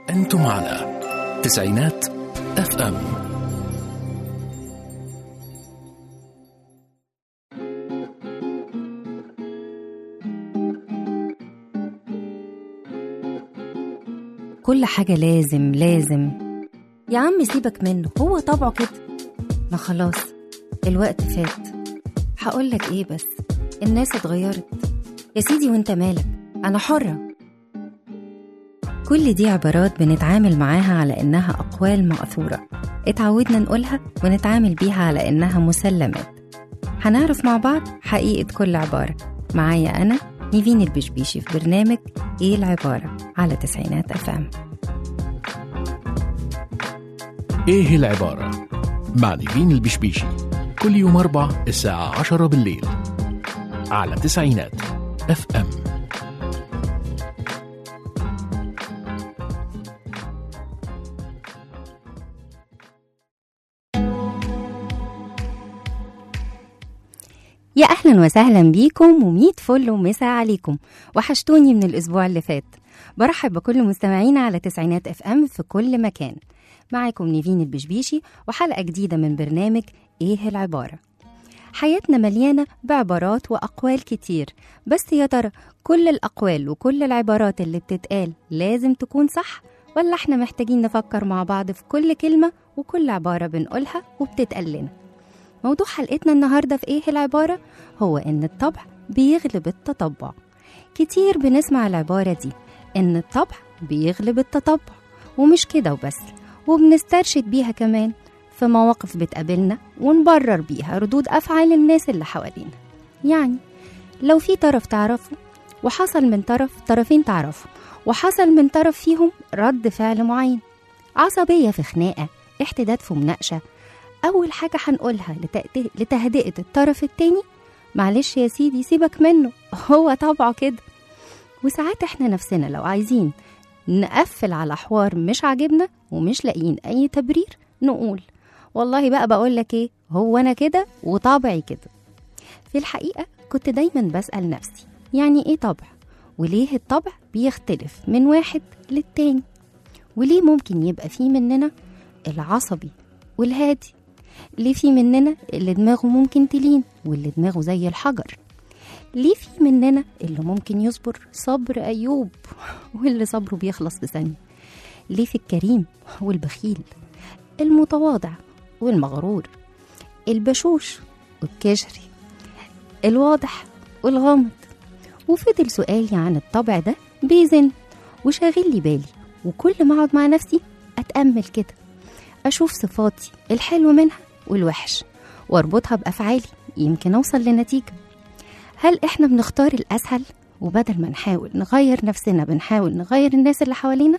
أنتم على تسعينات اف ام كل حاجة لازم لازم يا عم سيبك منه هو طبعه كده ما خلاص الوقت فات هقولك ايه بس الناس اتغيرت يا سيدي وانت مالك انا حرة كل دي عبارات بنتعامل معاها على انها اقوال مأثورة اتعودنا نقولها ونتعامل بيها على انها مسلمات هنعرف مع بعض حقيقة كل عبارة معايا أنا نيفين البشبيشي في برنامج إيه العبارة على تسعينات أف أم إيه العبارة مع نيفين البشبيشي كل يوم أربع الساعة عشرة بالليل على تسعينات اف ام يا أهلا وسهلا بيكم وميت فل ومسا عليكم وحشتوني من الأسبوع اللي فات برحب بكل مستمعينا على تسعينات اف ام في كل مكان معاكم نيفين البشبيشي وحلقة جديدة من برنامج ايه العبارة حياتنا مليانة بعبارات وأقوال كتير بس يا ترى كل الأقوال وكل العبارات اللي بتتقال لازم تكون صح ولا احنا محتاجين نفكر مع بعض في كل كلمة وكل عبارة بنقولها وبتتقال لنا موضوع حلقتنا النهاردة في إيه العبارة هو إن الطبع بيغلب التطبع كتير بنسمع العبارة دي إن الطبع بيغلب التطبع ومش كده وبس وبنسترشد بيها كمان في مواقف بتقابلنا ونبرر بيها ردود أفعال الناس اللي حوالينا يعني لو في طرف تعرفه وحصل من طرف طرفين تعرفوا وحصل من طرف فيهم رد فعل معين عصبية في خناقة احتداد في مناقشة أول حاجة هنقولها لتأت- لتهدئة الطرف التاني معلش يا سيدي سيبك منه هو طبعه كده وساعات احنا نفسنا لو عايزين نقفل على حوار مش عاجبنا ومش لاقيين أي تبرير نقول والله بقى بقول لك ايه هو أنا كده وطبعي كده في الحقيقة كنت دايما بسأل نفسي يعني ايه طبع وليه الطبع بيختلف من واحد للتاني وليه ممكن يبقى فيه مننا العصبي والهادي ليه في مننا اللي دماغه ممكن تلين واللي دماغه زي الحجر ليه في مننا اللي ممكن يصبر صبر أيوب واللي صبره بيخلص في ثانية ليه في الكريم والبخيل المتواضع والمغرور البشوش والكشري الواضح والغامض وفضل سؤالي عن الطبع ده بيزن وشاغل لي بالي وكل ما اقعد مع نفسي اتامل كده اشوف صفاتي الحلو منها والوحش واربطها بافعالي يمكن اوصل لنتيجه هل احنا بنختار الاسهل وبدل ما نحاول نغير نفسنا بنحاول نغير الناس اللي حوالينا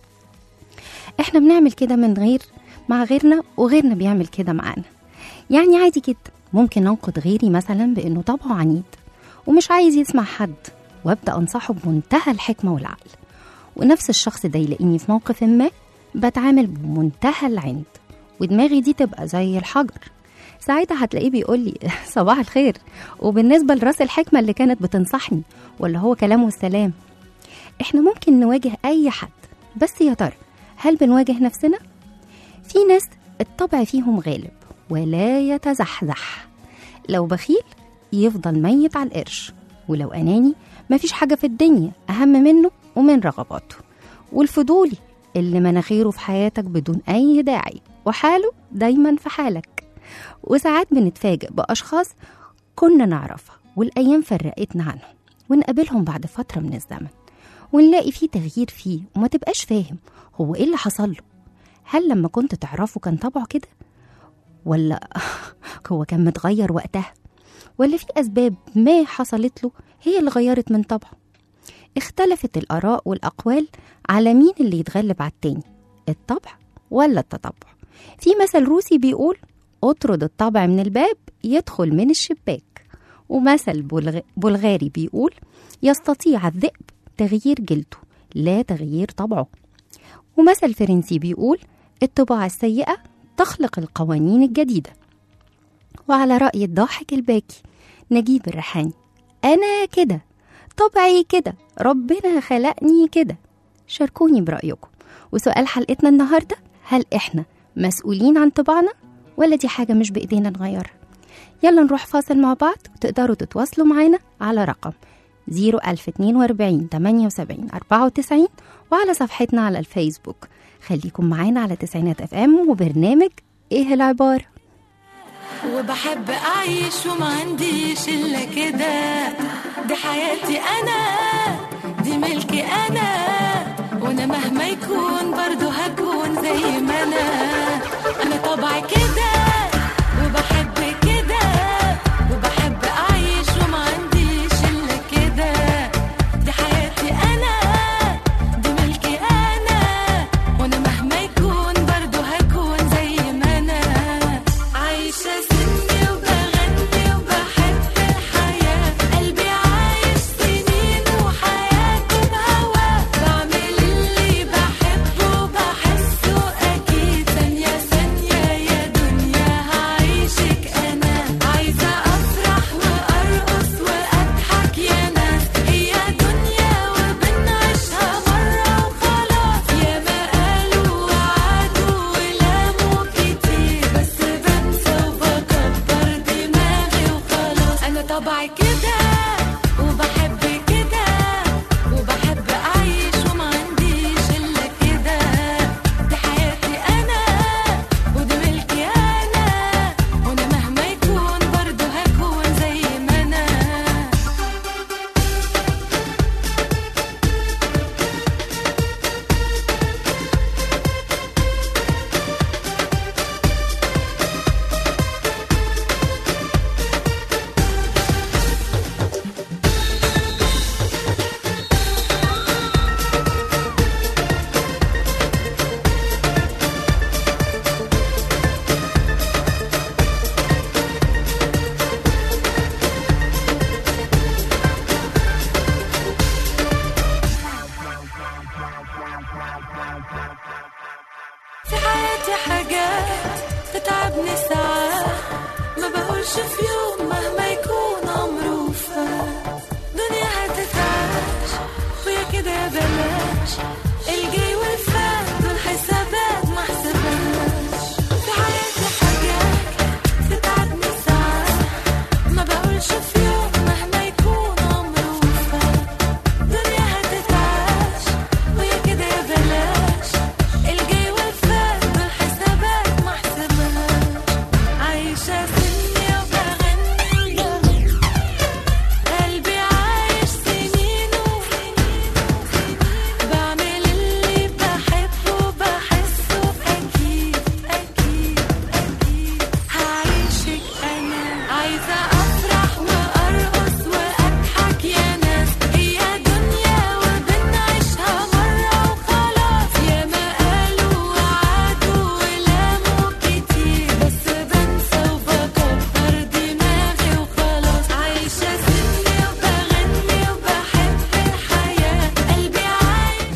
احنا بنعمل كده من غير مع غيرنا وغيرنا بيعمل كده معانا يعني عادي جدا ممكن انقد غيري مثلا بانه طبعه عنيد ومش عايز يسمع حد وابدا انصحه بمنتهى الحكمه والعقل ونفس الشخص ده يلاقيني في موقف ما بتعامل بمنتهى العند ودماغي دي تبقى زي الحجر ساعتها هتلاقيه بيقول لي صباح الخير وبالنسبة لراس الحكمة اللي كانت بتنصحني ولا هو كلام والسلام احنا ممكن نواجه أي حد بس يا ترى هل بنواجه نفسنا؟ في ناس الطبع فيهم غالب ولا يتزحزح لو بخيل يفضل ميت على القرش ولو أناني مفيش حاجة في الدنيا أهم منه ومن رغباته والفضولي اللي مناخيره في حياتك بدون أي داعي وحاله دايما في حالك وساعات بنتفاجئ بأشخاص كنا نعرفها والأيام فرقتنا عنهم ونقابلهم بعد فترة من الزمن ونلاقي فيه تغيير فيه وما تبقاش فاهم هو إيه اللي حصل له هل لما كنت تعرفه كان طبعه كده ولا هو كان متغير وقتها ولا في أسباب ما حصلت له هي اللي غيرت من طبعه اختلفت الآراء والأقوال على مين اللي يتغلب على التاني الطبع ولا التطبع في مثل روسي بيقول اطرد الطبع من الباب يدخل من الشباك ومثل بلغ... بلغاري بيقول يستطيع الذئب تغيير جلده لا تغيير طبعه ومثل فرنسي بيقول الطباع السيئة تخلق القوانين الجديدة وعلى رأي الضاحك الباكي نجيب الريحاني أنا كده طبعي كده ربنا خلقني كده شاركوني برأيكم وسؤال حلقتنا النهاردة هل إحنا مسؤولين عن طباعنا ولا دي حاجة مش بإيدينا نغيرها يلا نروح فاصل مع بعض وتقدروا تتواصلوا معانا على رقم 01042 78 94 وعلى صفحتنا على الفيسبوك خليكم معانا على تسعينات اف ام وبرنامج ايه العبارة وبحب أعيش وما عنديش إلا كده دي حياتي أنا دي ملكي أنا وأنا مهما يكون برضو هكون زي ما أنا أنا طبعي كده وبحب كده وبحب أعيش وما عنديش إلا كده دي حياتي أنا دي ملكي أنا وأنا مهما يكون برضو هكون زي ما أنا عايشة سني وبغني وبحب الحياة قلبي عايش سنين وحياته بهواه بعمل اللي بحبه وبحسه أكيد ثانية ثانية يا دنيا هعيشك أنا عايزة أفرح وأرقص وأضحك يا ناس هي دنيا وبنعيشها مرة وخلاص يا ما قالوا وعدوا ولاموا كتير بس بنسى وبكبر دماغي وخلاص أنا طبعي كده وبحب كده وبحب أعيش وما عنديش إلا كده دي حياتي أنا ودي ملكي أنا وأنا مهما يكون برضو هكون زي ما أنا في حياتي حاجات تتعبني ساعات ما بقولش في يوم مهما يكون عمره فات دنيا هتتعاش ويا كده يا بلاش الجاي والفات دول حسابات ما حسبهاش في حياتي حاجات تتعبني ساعات ما بقولش في يوم مهما يكون عمره فات دنيا هتتعاش ويا كده يا بلاش الجاي والفات دول حسابات ما حسبهاش عايشة سني وبغني قلبي عايش سنينه بعمل اللي بحبه بحسه أكيد أكيد أكيد هعيشك أنا عايزة أفرح وأرقص وأضحك يا ناس هي دنيا وبنعيشها مرة وخلاص يا ما قالوا وعدوا ولاموا كتير بس بنسى وبكبر دماغي وخلاص عايشة سني وبغني وبحب الحياة قلبي عايش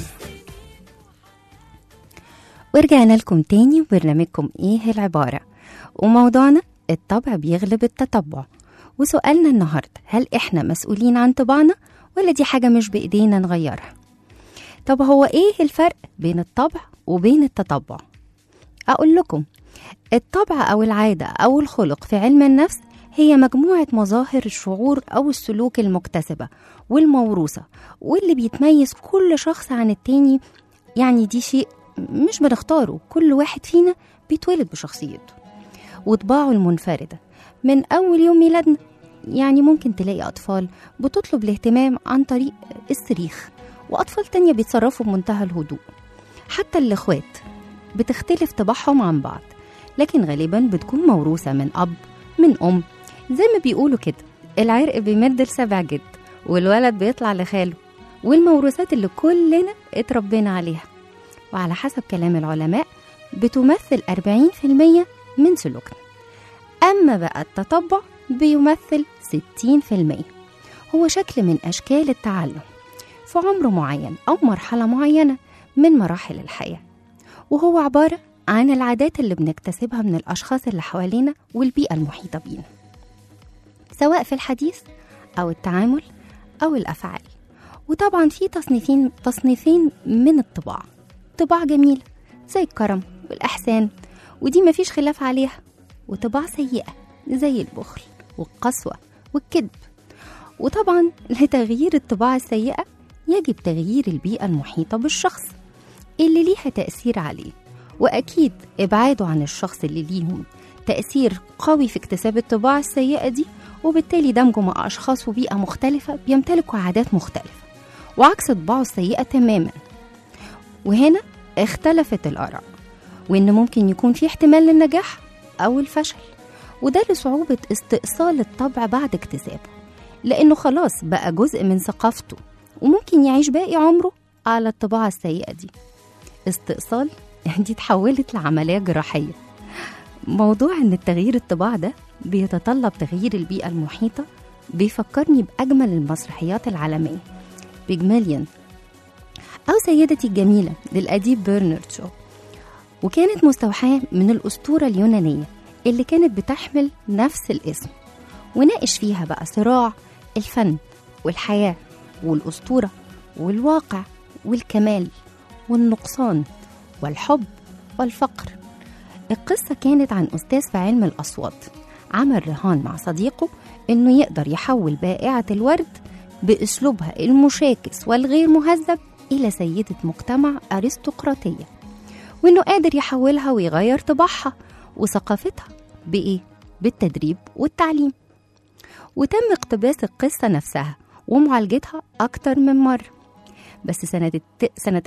ورجعنا لكم تاني وبرنامجكم ايه العبارة وموضوعنا الطبع بيغلب التطبع وسؤالنا النهاردة هل احنا مسؤولين عن طباعنا ولا دي حاجة مش بإيدينا نغيرها طب هو ايه الفرق بين الطبع وبين التطبع أقول لكم الطبع أو العادة أو الخلق في علم النفس هي مجموعة مظاهر الشعور أو السلوك المكتسبة والموروثة واللي بيتميز كل شخص عن التاني يعني دي شيء مش بنختاره كل واحد فينا بيتولد بشخصيته وطباعه المنفردة من أول يوم ميلادنا يعني ممكن تلاقي أطفال بتطلب الاهتمام عن طريق الصريخ وأطفال تانية بيتصرفوا بمنتهى الهدوء حتى الإخوات بتختلف طباعهم عن بعض لكن غالبا بتكون موروثة من أب من أم زي ما بيقولوا كده العرق بيمد لسبع جد والولد بيطلع لخاله والموروثات اللي كلنا اتربينا عليها وعلى حسب كلام العلماء بتمثل 40% من سلوكنا أما بقى التطبع بيمثل 60% هو شكل من أشكال التعلم في عمر معين أو مرحلة معينة من مراحل الحياة وهو عبارة عن العادات اللي بنكتسبها من الأشخاص اللي حوالينا والبيئة المحيطة بينا سواء في الحديث أو التعامل أو الأفعال وطبعا في تصنيفين تصنيفين من الطباع طباع جميلة زي الكرم والإحسان ودي مفيش خلاف عليها وطباع سيئة زي البخل والقسوة والكذب وطبعا لتغيير الطباع السيئة يجب تغيير البيئة المحيطة بالشخص اللي ليها تأثير عليه وأكيد إبعاده عن الشخص اللي ليهم تأثير قوي في اكتساب الطباع السيئة دي وبالتالي دمجه مع أشخاص وبيئة مختلفة بيمتلكوا عادات مختلفة وعكس طباعه السيئة تماما وهنا اختلفت الآراء وإن ممكن يكون في احتمال للنجاح أو الفشل وده لصعوبة استئصال الطبع بعد اكتسابه لأنه خلاص بقى جزء من ثقافته وممكن يعيش باقي عمره على الطباع السيئة دي استئصال دي اتحولت لعملية جراحية موضوع ان التغيير الطباع ده بيتطلب تغيير البيئة المحيطة بيفكرني بأجمل المسرحيات العالمية بيجماليان أو سيدتي الجميلة للأديب برنارد شو وكانت مستوحاة من الأسطورة اليونانية اللي كانت بتحمل نفس الاسم وناقش فيها بقى صراع الفن والحياة والأسطورة والواقع والكمال والنقصان والحب والفقر القصة كانت عن أستاذ في علم الأصوات عمل رهان مع صديقه إنه يقدر يحول بائعة الورد بأسلوبها المشاكس والغير مهذب إلى سيدة مجتمع أرستقراطية وإنه قادر يحولها ويغير طباعها وثقافتها بإيه؟ بالتدريب والتعليم وتم اقتباس القصة نفسها ومعالجتها أكتر من مرة بس سنة الت... سنة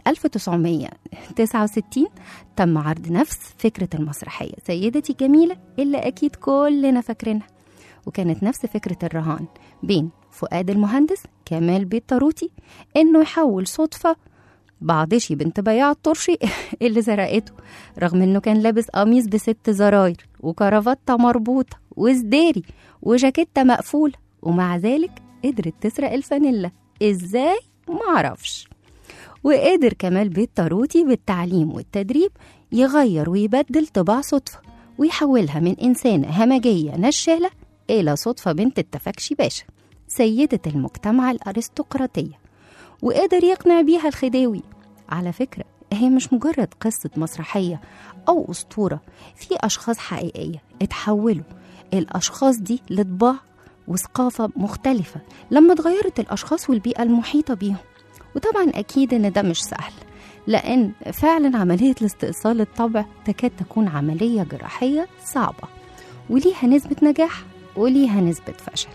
1969 تم عرض نفس فكرة المسرحية سيدتي جميلة اللي أكيد كلنا فاكرينها وكانت نفس فكرة الرهان بين فؤاد المهندس كمال بيطاروتي إنه يحول صدفة بعضشي بنت بياع الطرشي اللي سرقته رغم إنه كان لابس قميص بست زراير وكرافتة مربوطة وزداري وجاكيتة مقفولة ومع ذلك قدرت تسرق الفانيلا ازاي معرفش وقدر كمال بيت طاروتي بالتعليم والتدريب يغير ويبدل طباع صدفة ويحولها من إنسانة همجية نشالة إلى صدفة بنت التفكشي باشا سيدة المجتمع الأرستقراطية وقدر يقنع بيها الخديوي على فكرة هي مش مجرد قصة مسرحية أو أسطورة في أشخاص حقيقية اتحولوا الأشخاص دي لطباع وثقافة مختلفة لما اتغيرت الأشخاص والبيئة المحيطة بيهم وطبعا أكيد إن ده مش سهل لأن فعلا عملية الاستئصال الطبع تكاد تكون عملية جراحية صعبة وليها نسبة نجاح وليها نسبة فشل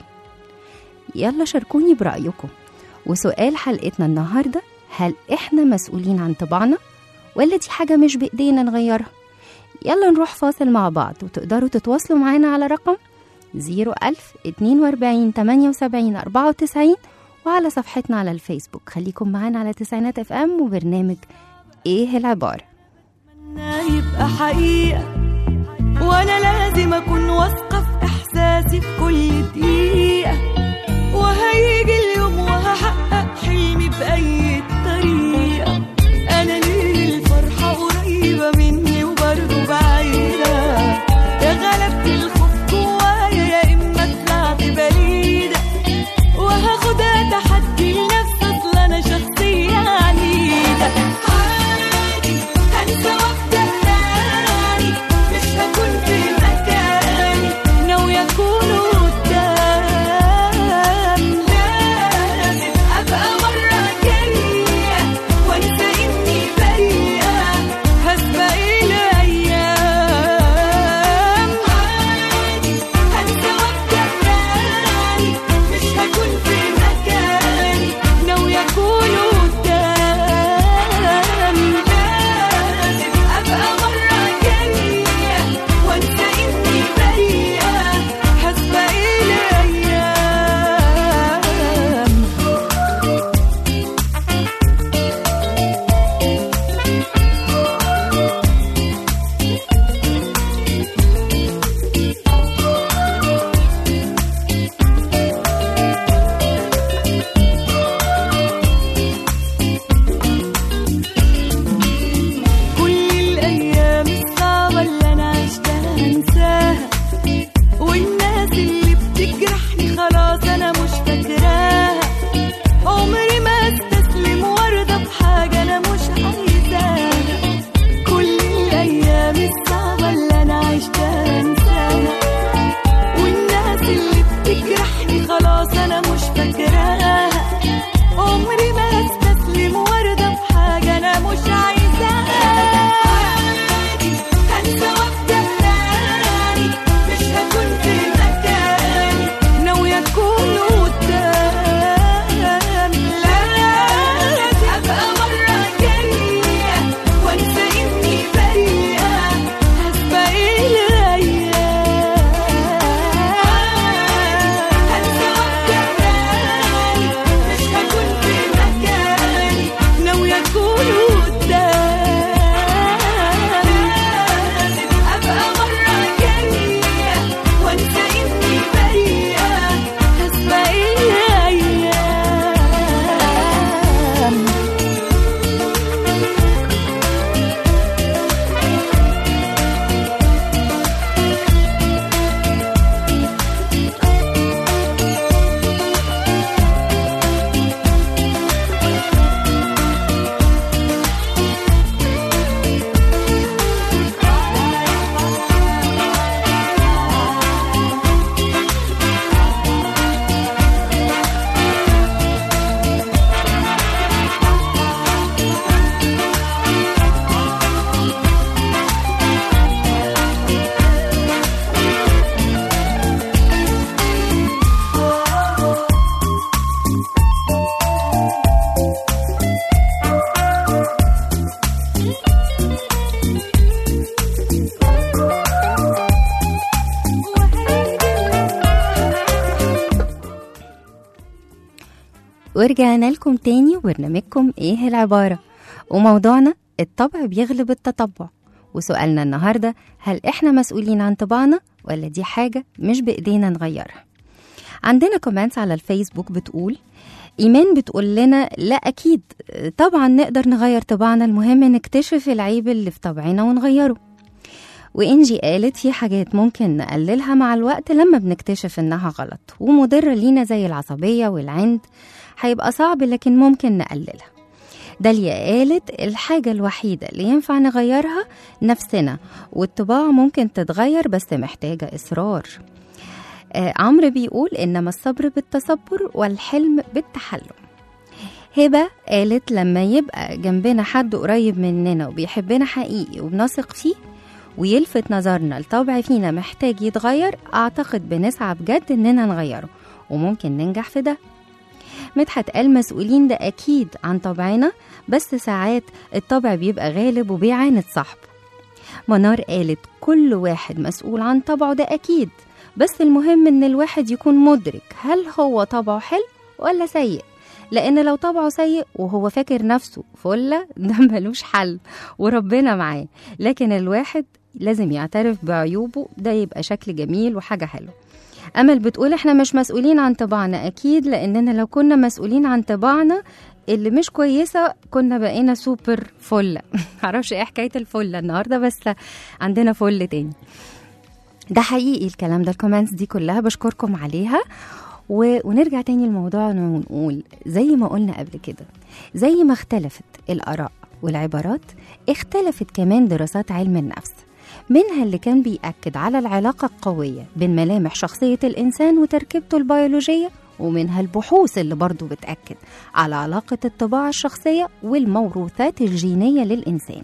يلا شاركوني برأيكم وسؤال حلقتنا النهاردة هل إحنا مسؤولين عن طباعنا ولا دي حاجة مش بإيدينا نغيرها يلا نروح فاصل مع بعض وتقدروا تتواصلوا معانا على رقم 01000 42 78 94 وعلى صفحتنا على الفيسبوك خليكم معانا على تسعينات اف ام وبرنامج ايه العبارة أتمنى يبقى حقيقة وأنا لازم أكون واثقة في إحساسي في كل دقيقة وهيجي اليوم وهحقق حلمي بأي طريقة أنا ليه الفرحة قريبة مني وبرضه بعيدة يا غلبت الخوف جوايا يا إما طلعت بليدة وهاخدها تحدي لنفسي أصل أنا شخصية عنيدة عادي هنسى وابدأ تاني مش هكون في مكاني ناوية أكون قدام ورجعنا لكم تاني وبرنامجكم ايه العبارة وموضوعنا الطبع بيغلب التطبع وسؤالنا النهاردة هل احنا مسؤولين عن طباعنا ولا دي حاجة مش بإيدينا نغيرها عندنا كومنتس على الفيسبوك بتقول إيمان بتقول لنا لا أكيد طبعا نقدر نغير طباعنا المهم نكتشف العيب اللي في طبعنا ونغيره وإنجي قالت في حاجات ممكن نقللها مع الوقت لما بنكتشف إنها غلط ومضرة لينا زي العصبية والعند هيبقى صعب لكن ممكن نقللها داليا قالت الحاجة الوحيدة اللي ينفع نغيرها نفسنا والطباع ممكن تتغير بس محتاجة إصرار آه عمرو بيقول إنما الصبر بالتصبر والحلم بالتحلم هبة قالت لما يبقى جنبنا حد قريب مننا وبيحبنا حقيقي وبنثق فيه ويلفت نظرنا لطبع فينا محتاج يتغير أعتقد بنسعى بجد إننا نغيره وممكن ننجح في ده مدحت قال مسؤولين ده أكيد عن طبعنا بس ساعات الطبع بيبقى غالب وبيعاند صاحبه منار قالت كل واحد مسؤول عن طبعه ده أكيد بس المهم إن الواحد يكون مدرك هل هو طبعه حلو ولا سيء لأن لو طبعه سيء وهو فاكر نفسه فلة ده ملوش حل وربنا معاه لكن الواحد لازم يعترف بعيوبه ده يبقى شكل جميل وحاجة حلوة أمل بتقول إحنا مش مسؤولين عن طباعنا أكيد لأننا لو كنا مسؤولين عن طباعنا اللي مش كويسة كنا بقينا سوبر فلة معرفش إيه حكاية الفلة النهاردة بس عندنا فل تاني ده حقيقي الكلام ده الكومنتس دي كلها بشكركم عليها و... ونرجع تاني لموضوعنا ونقول زي ما قلنا قبل كده زي ما اختلفت الآراء والعبارات اختلفت كمان دراسات علم النفس منها اللي كان بيأكد على العلاقة القوية بين ملامح شخصية الإنسان وتركيبته البيولوجية ومنها البحوث اللي برضو بتأكد على علاقة الطباع الشخصية والموروثات الجينية للإنسان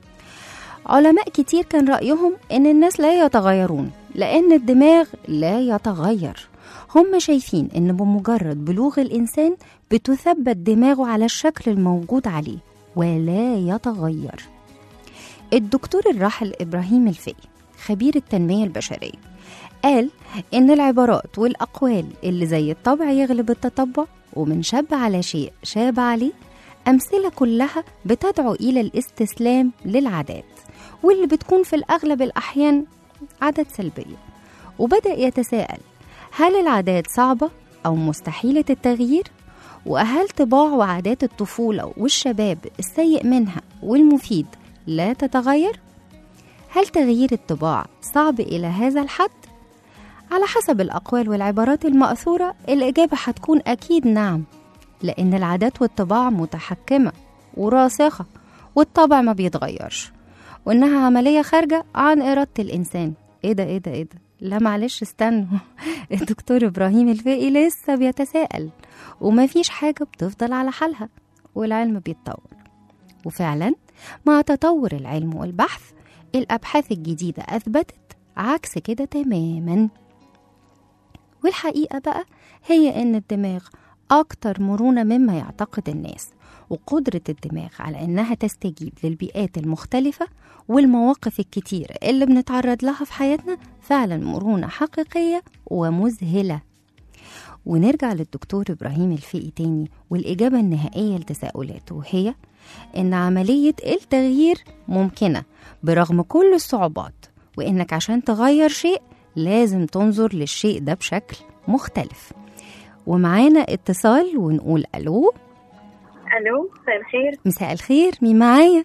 علماء كتير كان رأيهم إن الناس لا يتغيرون لأن الدماغ لا يتغير هم شايفين إن بمجرد بلوغ الإنسان بتثبت دماغه على الشكل الموجود عليه ولا يتغير الدكتور الراحل إبراهيم الفقي خبير التنمية البشرية قال إن العبارات والأقوال اللي زي الطبع يغلب التطبع ومن شاب على شيء شاب عليه أمثلة كلها بتدعو إلى الاستسلام للعادات واللي بتكون في الأغلب الأحيان عادات سلبية وبدأ يتساءل هل العادات صعبة أو مستحيلة التغيير؟ وهل طباع وعادات الطفولة والشباب السيء منها والمفيد لا تتغير؟ هل تغيير الطباع صعب إلى هذا الحد؟ على حسب الأقوال والعبارات المأثورة الإجابة هتكون أكيد نعم لأن العادات والطباع متحكمة وراسخة والطبع ما بيتغيرش وإنها عملية خارجة عن إرادة الإنسان إيه ده إيه ده إيه ده لا معلش استنوا الدكتور إبراهيم الفقي لسه بيتساءل ومفيش حاجة بتفضل على حالها والعلم بيتطور وفعلا مع تطور العلم والبحث الأبحاث الجديدة أثبتت عكس كده تماما والحقيقة بقى هي إن الدماغ أكتر مرونة مما يعتقد الناس وقدرة الدماغ على إنها تستجيب للبيئات المختلفة والمواقف الكتيرة اللي بنتعرض لها في حياتنا فعلا مرونة حقيقية ومذهلة ونرجع للدكتور إبراهيم الفقي تاني والإجابة النهائية لتساؤلاته وهي إن عملية التغيير ممكنة برغم كل الصعوبات وإنك عشان تغير شيء لازم تنظر للشيء ده بشكل مختلف ومعانا اتصال ونقول ألو الو مساء الخير مساء الخير مين معايا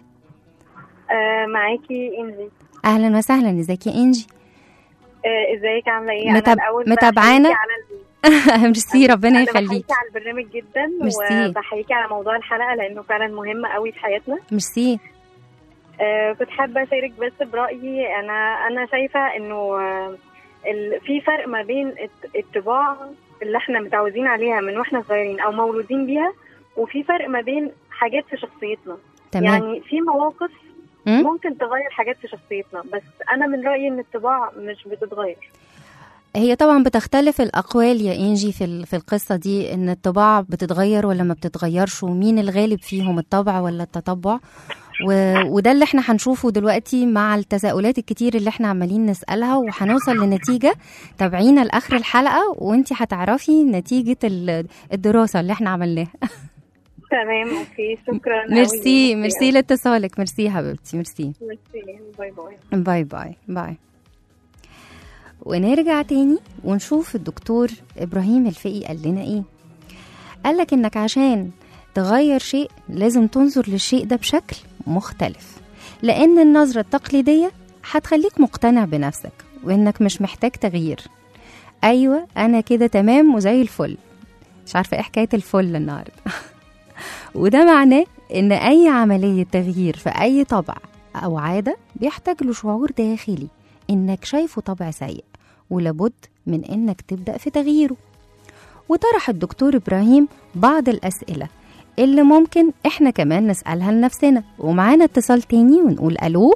آه معاكي انجي أهلا وسهلا ازيك يا إنجي آه ازيك عامله ايه متاب- انا الاول متابعانا؟ بحييكي على ال- ميرسي ربنا أنا يخليك بحييكي على البرنامج جدا ميرسي. وبحييكي على موضوع الحلقه لانه فعلا مهم قوي في حياتنا ميرسي آه كنت حابه اشارك بس برايي انا انا شايفه انه آه ال- في فرق ما بين الت- الطباع اللي احنا متعودين عليها من واحنا صغيرين او مولودين بيها وفي فرق ما بين حاجات في شخصيتنا تمام يعني في مواقف مم؟ ممكن تغير حاجات في شخصيتنا بس انا من رايي ان الطباع مش بتتغير هي طبعا بتختلف الأقوال يا إنجي في ال- في القصة دي إن الطباع بتتغير ولا ما بتتغيرش ومين الغالب فيهم الطبع ولا التطبع و... وده اللي احنا هنشوفه دلوقتي مع التساؤلات الكتير اللي احنا عمالين نسألها وهنوصل لنتيجة تابعينا لآخر الحلقة وانتي هتعرفي نتيجة ال- الدراسة اللي احنا عملناها تمام اوكي شكرا ميرسي أوي. ميرسي لاتصالك ميرسي يا حبيبتي ميرسي ميرسي باي باي باي باي باي ونرجع تاني ونشوف الدكتور إبراهيم الفقي قال لنا إيه قال لك إنك عشان تغير شيء لازم تنظر للشيء ده بشكل مختلف لأن النظرة التقليدية هتخليك مقتنع بنفسك وإنك مش محتاج تغيير أيوة أنا كده تمام وزي الفل مش عارفة إيه حكاية الفل النهاردة وده معناه إن أي عملية تغيير في أي طبع أو عادة بيحتاج له شعور داخلي إنك شايفه طبع سيء ولابد من إنك تبدأ في تغييره وطرح الدكتور إبراهيم بعض الأسئلة اللي ممكن إحنا كمان نسألها لنفسنا ومعانا اتصال تاني ونقول ألو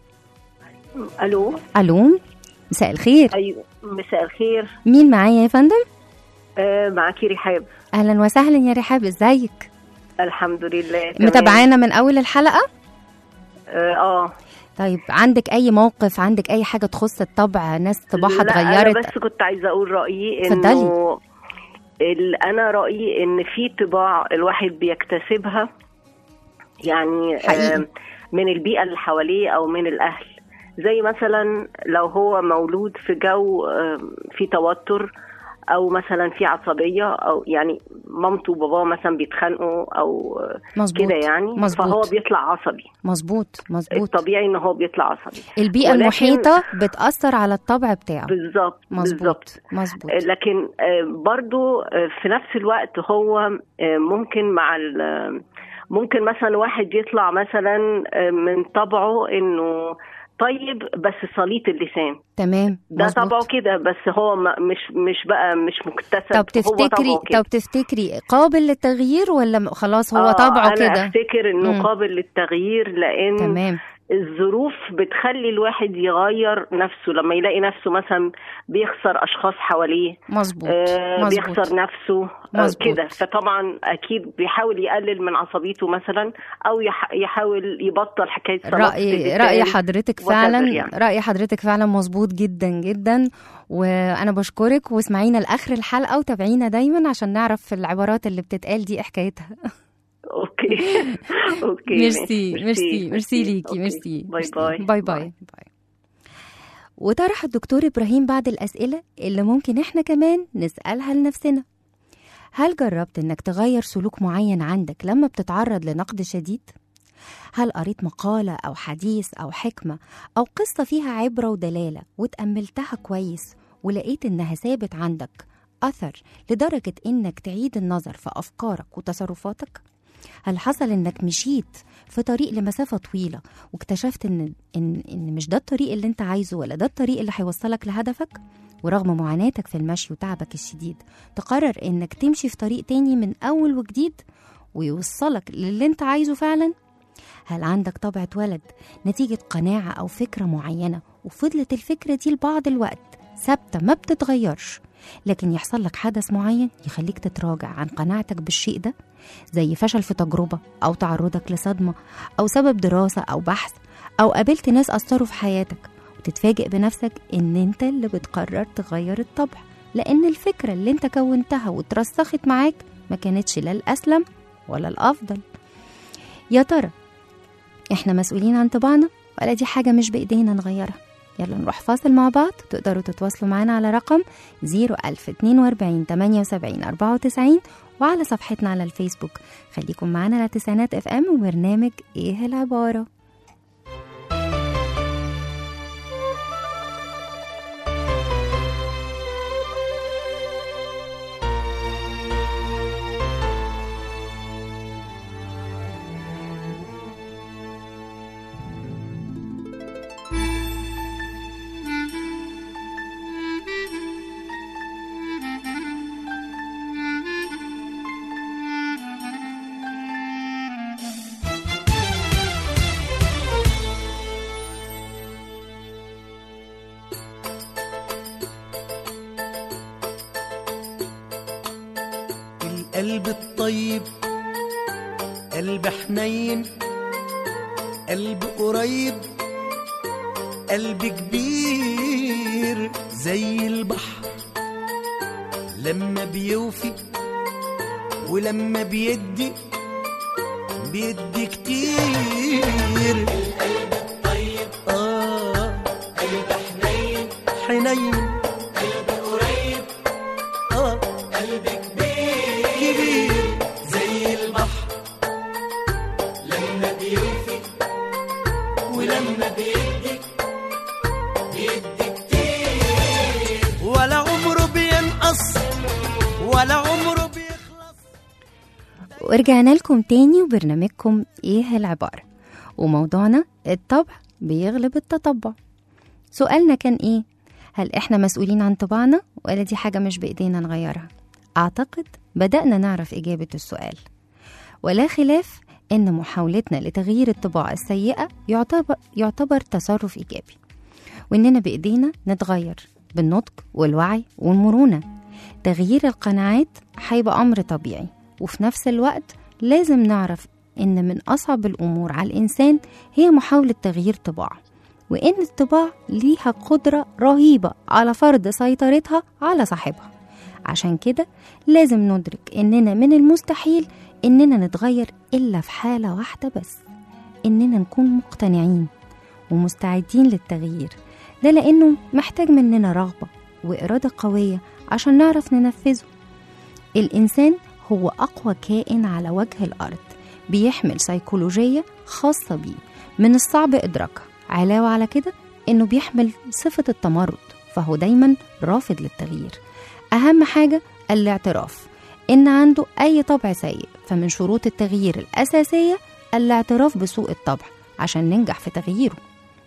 الو ألو مساء الخير ايوه مساء الخير مين معايا يا فندم؟ آه معاكي رحاب أهلا وسهلا يا رحاب إزيك؟ الحمد لله تمام. متابعانا من أول الحلقة؟ اه آه. طيب عندك أي موقف عندك أي حاجة تخص الطبع ناس طباعها لا انا اتغيرت بس كنت عايزه اقول رايي اتفضلي. انه ال- انا رايي ان في طباع الواحد بيكتسبها يعني حقيقي. آه، من البيئه اللي حواليه او من الاهل زي مثلا لو هو مولود في جو آه، في توتر او مثلا في عصبيه او يعني مامته وباباه مثلا بيتخانقوا او آه، مظبوط كده يعني مظبوط. فهو بيطلع عصبي مظبوط مظبوط الطبيعي ان هو بيطلع عصبي البيئة ولكن- المحيطة بتأثر على الطبع بتاعه بالظبط بالظبط مظبوط مظبوط لكن آه، برضو آه، في نفس الوقت هو آه، ممكن مع ال- ممكن مثلا واحد يطلع مثلا آه، من طبعه انه طيب بس سليط اللسان تمام ده مظبوط. طبعه كده بس هو ما- مش مش بقى مش مكتسب طب هو تفتكري طبعه كده. طب تفتكري قابل للتغيير ولا م- خلاص هو آه، طبعه انا كده افتكر انه مم. قابل للتغيير لان تمام الظروف بتخلي الواحد يغير نفسه لما يلاقي نفسه مثلا بيخسر اشخاص حواليه مظبوط آه مظبوط بيخسر نفسه آه مظبوط. كده فطبعا اكيد بيحاول يقلل من عصبيته مثلا او يح يحاول يبطل حكايه صلاة رأي اللسان. رأي حضرتك whatever فعلا يعني. رأي حضرتك فعلا مظبوط جدا جدا وأنا بشكرك واسمعينا لآخر الحلقة وتابعينا دايما عشان نعرف العبارات اللي بتتقال دي إيه حكايتها اوكي اوكي ميرسي ميرسي ميرسي ليكي أوكي. ميرسي باي ميرسي. باي باي باي باي وطرح الدكتور إبراهيم بعض الأسئلة اللي ممكن إحنا كمان نسألها لنفسنا هل جربت إنك تغير سلوك معين عندك لما بتتعرض لنقد شديد؟ هل قريت مقالة أو حديث أو حكمة أو قصة فيها عبرة ودلالة وتأملتها كويس ولقيت إنها سابت عندك أثر لدرجة إنك تعيد النظر في أفكارك وتصرفاتك؟ هل حصل إنك مشيت في طريق لمسافة طويلة واكتشفت إن إن إن مش ده الطريق اللي أنت عايزه ولا ده الطريق اللي هيوصلك لهدفك؟ ورغم معاناتك في المشي وتعبك الشديد تقرر إنك تمشي في طريق تاني من أول وجديد ويوصلك للي أنت عايزه فعلا؟ هل عندك طبع اتولد نتيجة قناعة أو فكرة معينة وفضلت الفكرة دي لبعض الوقت ثابتة ما بتتغيرش لكن يحصل لك حدث معين يخليك تتراجع عن قناعتك بالشيء ده زي فشل في تجربة أو تعرضك لصدمة أو سبب دراسة أو بحث أو قابلت ناس أثروا في حياتك وتتفاجئ بنفسك إن أنت اللي بتقرر تغير الطبع لأن الفكرة اللي أنت كونتها وترسخت معاك ما كانتش لا الأسلم ولا الأفضل يا ترى احنا مسؤولين عن طباعنا ولا دي حاجة مش بإيدينا نغيرها يلا نروح فاصل مع بعض تقدروا تتواصلوا معنا على رقم 01042 78 94 وعلى صفحتنا على الفيسبوك خليكم معنا على تسعينات اف ام وبرنامج ايه العبارة القلب الطيب قلب حنين قلب قريب قلب كبير زي البحر لما بيوفي ولما بيدي بيدي كتير القلب الطيب اه قلب حنين حنين قلب قريب اه قلب كبير كبير زي البحر لما بيوفي ولما بيدي بيدي كتير ولا عمره بينقص ولا عمره بيخلص ورجعنا لكم تاني وبرنامجكم ايه العبارة وموضوعنا الطبع بيغلب التطبع سؤالنا كان ايه هل احنا مسؤولين عن طباعنا ولا دي حاجة مش بإيدينا نغيرها أعتقد بدأنا نعرف إجابة السؤال ولا خلاف إن محاولتنا لتغيير الطباع السيئة يعتبر, يعتبر تصرف إيجابي وإننا بإيدينا نتغير بالنطق والوعي والمرونة تغيير القناعات هيبقى أمر طبيعي وفي نفس الوقت لازم نعرف إن من أصعب الأمور على الإنسان هي محاولة تغيير طباعه وإن الطباع ليها قدرة رهيبة على فرض سيطرتها على صاحبها عشان كده لازم ندرك إننا من المستحيل إننا نتغير إلا في حالة واحدة بس إننا نكون مقتنعين ومستعدين للتغيير ده لأنه محتاج مننا رغبة وإرادة قوية عشان نعرف ننفذه الإنسان هو أقوى كائن على وجه الأرض بيحمل سيكولوجية خاصة بيه من الصعب إدراكها علاوة على كده إنه بيحمل صفة التمرد فهو دايما رافض للتغيير أهم حاجة الاعتراف إن عنده أي طبع سيء فمن شروط التغيير الأساسية الاعتراف بسوء الطبع عشان ننجح في تغييره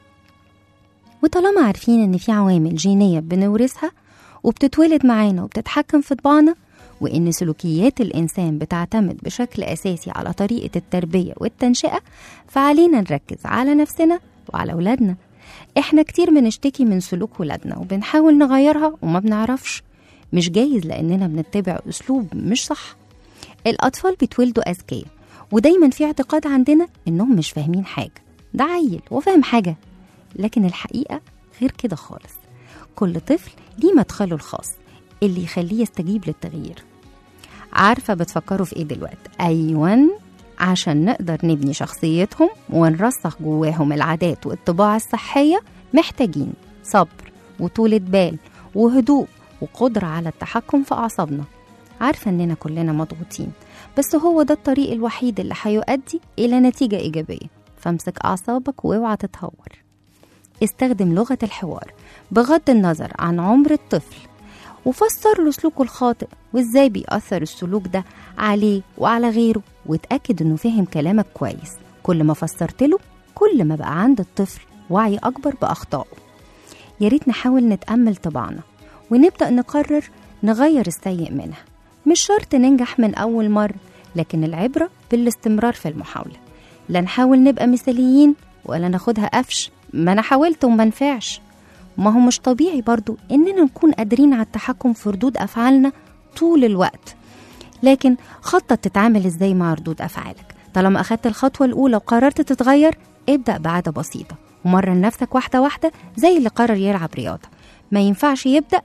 وطالما عارفين إن في عوامل جينية بنورثها وبتتولد معانا وبتتحكم في طباعنا وإن سلوكيات الإنسان بتعتمد بشكل أساسي على طريقة التربية والتنشئة فعلينا نركز على نفسنا وعلى أولادنا إحنا كتير بنشتكي من سلوك ولادنا وبنحاول نغيرها وما بنعرفش مش جايز لأننا بنتبع أسلوب مش صح الأطفال بيتولدوا أذكياء ودايما في اعتقاد عندنا إنهم مش فاهمين حاجة ده عيل وفاهم حاجة لكن الحقيقة غير كده خالص كل طفل ليه مدخله الخاص اللي يخليه يستجيب للتغيير عارفة بتفكروا في ايه دلوقتي أيوان عشان نقدر نبني شخصيتهم ونرسخ جواهم العادات والطباع الصحية محتاجين صبر وطولة بال وهدوء وقدرة على التحكم في أعصابنا عارفة إننا كلنا مضغوطين بس هو ده الطريق الوحيد اللي هيؤدي إلى نتيجة إيجابية فامسك أعصابك واوعى تتهور استخدم لغة الحوار بغض النظر عن عمر الطفل وفسر له سلوكه الخاطئ وازاي بيأثر السلوك ده عليه وعلى غيره وتأكد انه فهم كلامك كويس كل ما فسرت له كل ما بقى عند الطفل وعي أكبر بأخطائه يا ريت نحاول نتأمل طباعنا ونبدأ نقرر نغير السيء منها مش شرط ننجح من أول مرة لكن العبرة بالاستمرار في المحاولة لا نحاول نبقى مثاليين ولا ناخدها قفش ما أنا حاولت وما نفعش ما هو مش طبيعي برضو إننا نكون قادرين على التحكم في ردود أفعالنا طول الوقت لكن خطط تتعامل إزاي مع ردود أفعالك طالما أخدت الخطوة الأولى وقررت تتغير ابدأ بعادة بسيطة ومرن نفسك واحدة واحدة زي اللي قرر يلعب رياضة ما ينفعش يبدأ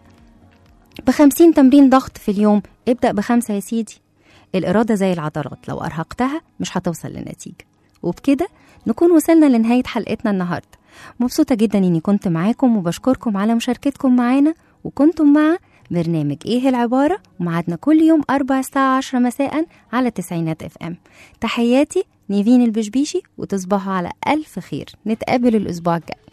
بخمسين تمرين ضغط في اليوم ابدأ بخمسة يا سيدي الإرادة زي العضلات لو أرهقتها مش هتوصل لنتيجة وبكده نكون وصلنا لنهاية حلقتنا النهاردة مبسوطة جدا إني كنت معاكم وبشكركم على مشاركتكم معانا وكنتم مع برنامج إيه العبارة ومعادنا كل يوم أربع الساعة عشرة مساء على تسعينات اف ام تحياتي نيفين البشبيشي وتصبحوا على ألف خير نتقابل الأسبوع الجاي